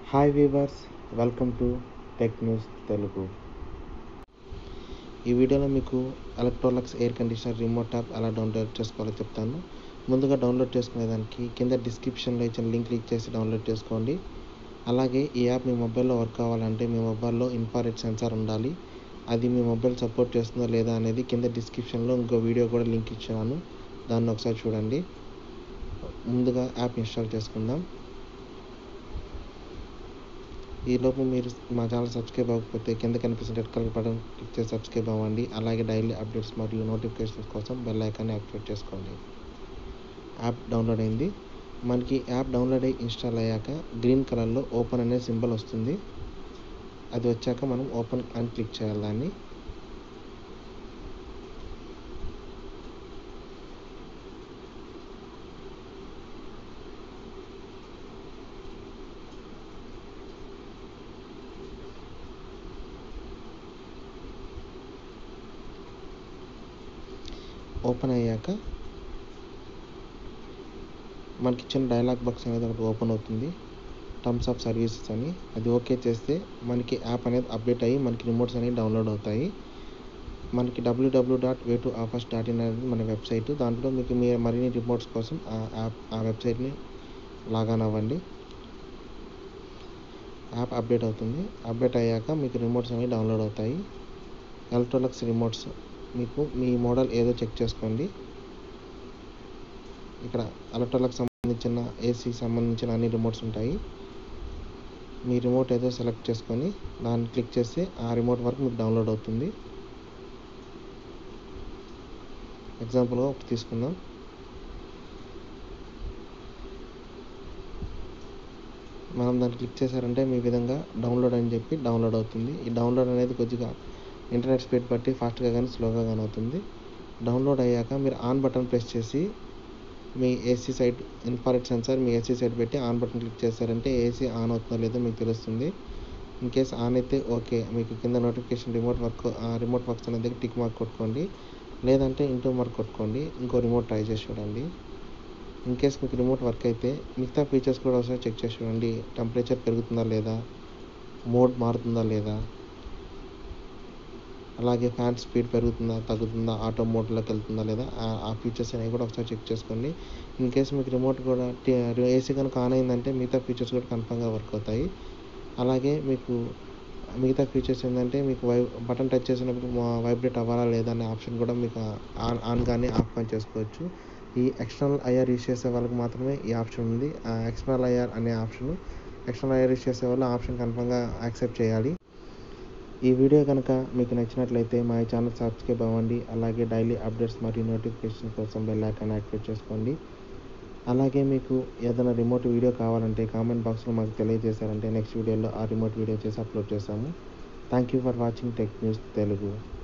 hi viewers welcome to tech news Telugu ఈ వీడియోలో మీకు Electrolux air conditioner remote app ఎలా డౌన్లోడ్ చేసుకోవాలో చెప్తాను ముందుగా డౌన్లోడ్ చేసుకునేదానికి కింద డిస్క్రిప్షన్లో ఇచ్చిన లింక్ క్లిక్ చేసి డౌన్లోడ్ చేసుకోండి అలాగే ఈ యాప్ మీ మొబైల్లో వర్క్ కావాలంటే మీ మొబైల్లో ఇన్ఫ్రారెడ్ సెన్సార్ ఉండాలి అది మీ మొబైల్ సపోర్ట్ చేస్తుందా లేదా అనేది కింద డిస్క్రిప్షన్లో ఇంకో వీడియో కూడా లింక్ ఇచ్చాను దాన్ని ఒకసారి చూడండి ముందుగా యాప్ ఇన్స్టాల్ చేసుకుందాం ఈలోపు మీరు మా ఛానల్ సబ్స్క్రైబ్ అవ్వకపోతే కింద కనిపిస్తున్న రెడ్ కలర్ బటన్ క్లిక్ చేసి సబ్స్క్రైబ్ అవ్వండి అలాగే డైలీ అప్డేట్స్ మరియు నోటిఫికేషన్స్ కోసం బెల్ ఐకాన్ని యాక్టివేట్ చేసుకోండి యాప్ డౌన్లోడ్ అయింది మనకి యాప్ డౌన్లోడ్ అయ్యి ఇన్స్టాల్ అయ్యాక గ్రీన్ కలర్లో ఓపెన్ అనే సింబల్ వస్తుంది అది వచ్చాక మనం ఓపెన్ అని క్లిక్ చేయాలి దాన్ని ఓపెన్ అయ్యాక మనకి ఇచ్చిన డైలాగ్ బాక్స్ అనేది ఒకటి ఓపెన్ అవుతుంది టర్మ్స్ ఆఫ్ సర్వీసెస్ అని అది ఓకే చేస్తే మనకి యాప్ అనేది అప్డేట్ అయ్యి మనకి రిమోట్స్ అనేవి డౌన్లోడ్ అవుతాయి మనకి WWW dot way two offers dot in అనేది మన వెబ్సైట్ దాంట్లో మీకు మీ మరిన్ని రిమోట్స్ కోసం ఆ యాప్ ఆ వెబ్సైట్ని లాగాన్ అవ్వండి యాప్ అప్డేట్ అవుతుంది అప్డేట్ అయ్యాక మీకు రిమోట్స్ అనేవి డౌన్లోడ్ అవుతాయి ఎలక్ట్రోలక్స్ రిమోట్స్ మీకు మీ మోడల్ ఏదో చెక్ చేసుకోండి ఇక్కడ ఎలక్ట్రాలకు సంబంధించిన ఏసీకి సంబంధించిన అన్ని రిమోట్స్ ఉంటాయి మీ రిమోట్ ఏదో సెలెక్ట్ చేసుకొని దాన్ని క్లిక్ చేస్తే ఆ రిమోట్ వరకు మీకు డౌన్లోడ్ అవుతుంది ఎగ్జాంపుల్గా ఒకటి తీసుకుందాం మనం దాన్ని క్లిక్ చేశారంటే మీ విధంగా డౌన్లోడ్ అని చెప్పి డౌన్లోడ్ అవుతుంది ఈ డౌన్లోడ్ అనేది కొద్దిగా ఇంటర్నెట్ స్పీడ్ బట్టి ఫాస్ట్గా కానీ స్లోగా కానీ అవుతుంది డౌన్లోడ్ అయ్యాక మీరు ఆన్ బటన్ ప్రెస్ చేసి మీ ఏసీ సైడ్ ఇన్ఫ్రారెడ్ సెన్సార్ మీ ఏసీ సైడ్ పెట్టి ఆన్ బటన్ క్లిక్ చేశారంటే ఏసీ ఆన్ అవుతుందో లేదో మీకు తెలుస్తుంది ఇన్ కేస్ ఆన్ అయితే ఓకే మీకు కింద notification remote work remote works అనేది టిక్ మార్క్ కొట్టుకోండి లేదంటే ఇంటూ మార్క్ కొట్టుకోండి ఇంకో రిమోట్ ట్రై చేసి చూడండి ఇన్ కేస్ మీకు రిమోట్ వర్క్ అయితే మిగతా ఫీచర్స్ కూడా ఒకసారి చెక్ చేసి చూడండి టెంపరేచర్ పెరుగుతుందా లేదా మోడ్ మారుతుందా లేదా అలాగే ఫ్యాన్ స్పీడ్ పెరుగుతుందా తగ్గుతుందా ఆటో మోడ్లోకి వెళ్తుందా లేదా ఆ ఫీచర్స్ అనేవి కూడా ఒకసారి చెక్ చేసుకోండి ఇన్ కేస్ మీకు రిమోట్ కూడా ఏసీ కనుక ఆన్ అయిందంటే మిగతా ఫీచర్స్ కూడా కన్ఫామ్గా వర్క్ అవుతాయి అలాగే మీకు మిగతా ఫీచర్స్ ఏంటంటే మీకు వై బటన్ టచ్ చేసినప్పుడు వైబ్రేట్ అవ్వాలా లేదా అనే ఆప్షన్ కూడా మీకు ఆన్ ఆన్ కానీ ఆఫ్ కానీ చేసుకోవచ్చు ఈ ఎక్స్టర్నల్ ఐఆర్ యూస్ చేసే వాళ్ళకి మాత్రమే ఈ ఆప్షన్ ఉంది ఆ ఎక్స్టర్నల్ ఐఆర్ అనే ఆప్షన్ ఎక్స్టర్నల్ ఐఆర్ యూస్ చేసే వాళ్ళు ఆప్షన్ కన్ఫామ్గా యాక్సెప్ట్ చేయాలి ఈ వీడియో కనుక మీకు నచ్చినట్లయితే మా ఛానల్ సబ్స్క్రైబ్ అవ్వండి అలాగే డైలీ అప్డేట్స్ మరియు నోటిఫికేషన్ కోసం బెల్ ఐకాన్ యాక్టివేట్ చేసుకోండి అలాగే మీకు ఏదైనా రిమోట్ వీడియో కావాలంటే కామెంట్ బాక్స్లో మాకు తెలియజేశారంటే నెక్స్ట్ వీడియోలో ఆ రిమోట్ వీడియో చేసి అప్లోడ్ చేస్తాము thank you for watching tech news Telugu